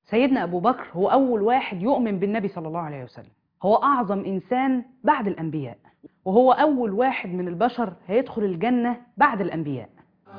سيدنا أبو بكر هو أول واحد يؤمن بالنبي صلى الله عليه وسلم هو أعظم إنسان بعد الأنبياء وهو أول واحد من البشر هيدخل الجنة بعد الأنبياء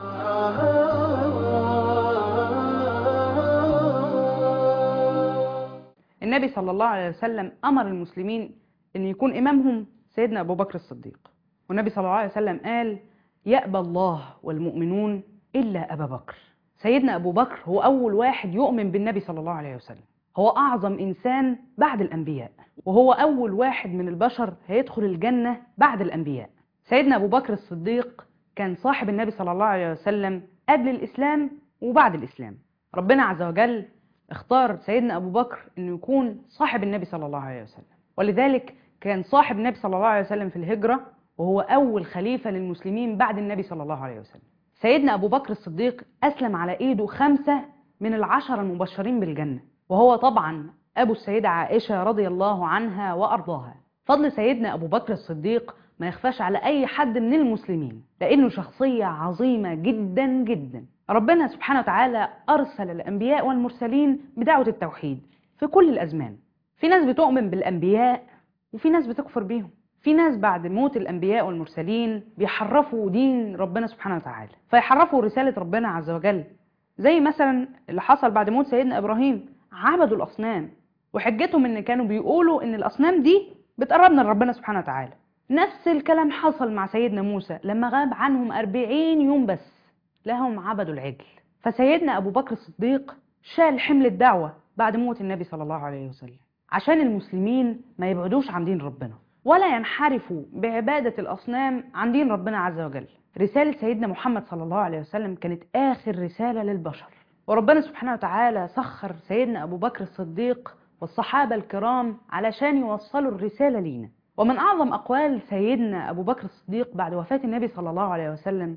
النبي صلى الله عليه وسلم أمر المسلمين أن يكون إمامهم سيدنا أبو بكر الصديق والنبي صلى الله عليه وسلم قال يأبى الله والمؤمنون إلا أبا بكر سيدنا أبو بكر هو أول واحد يؤمن بالنبي صلى الله عليه وسلم هو أعظم إنسان بعد الأنبياء وهو أول واحد من البشر هيدخل الجنة بعد الأنبياء سيدنا أبو بكر الصديق كان صاحب النبي صلى الله عليه وسلم قبل الإسلام وبعد الإسلام ربنا عز وجل اختار سيدنا أبو بكر أنه يكون صاحب النبي صلى الله عليه وسلم ولذلك كان صاحب النبي صلى الله عليه وسلم في الهجرة وهو أول خليفة للمسلمين بعد النبي صلى الله عليه وسلم سيدنا أبو بكر الصديق أسلم على إيده خمسة من العشرة المبشرين بالجنة وهو طبعا أبو السيدة عائشة رضي الله عنها وأرضاها فضل سيدنا أبو بكر الصديق ما يخفاش على أي حد من المسلمين لأنه شخصية عظيمة جدا جدا ربنا سبحانه وتعالى أرسل الأنبياء والمرسلين بدعوة التوحيد في كل الأزمان في ناس بتؤمن بالأنبياء وفي ناس بتكفر بيهم في ناس بعد موت الأنبياء والمرسلين بيحرفوا دين ربنا سبحانه وتعالى فيحرفوا رسالة ربنا عز وجل زي مثلا اللي حصل بعد موت سيدنا إبراهيم عبدوا الأصنام وحجتهم إن كانوا بيقولوا إن الأصنام دي بتقربنا لربنا سبحانه وتعالى نفس الكلام حصل مع سيدنا موسى لما غاب عنهم أربعين يوم بس لهم عبدوا العجل فسيدنا أبو بكر الصديق شال حمل الدعوة بعد موت النبي صلى الله عليه وسلم عشان المسلمين ما يبعدوش عن دين ربنا ولا ينحرفوا بعبادة الأصنام عن دين ربنا عز وجل رسالة سيدنا محمد صلى الله عليه وسلم كانت آخر رسالة للبشر وربنا سبحانه وتعالى سخر سيدنا أبو بكر الصديق والصحابة الكرام علشان يوصلوا الرسالة لينا ومن أعظم أقوال سيدنا أبو بكر الصديق بعد وفاة النبي صلى الله عليه وسلم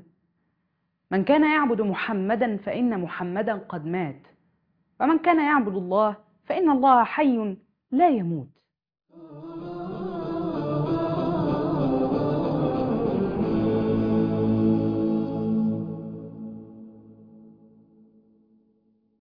من كان يعبد محمدا فإن محمدا قد مات ومن كان يعبد الله فإن الله حي لا يموت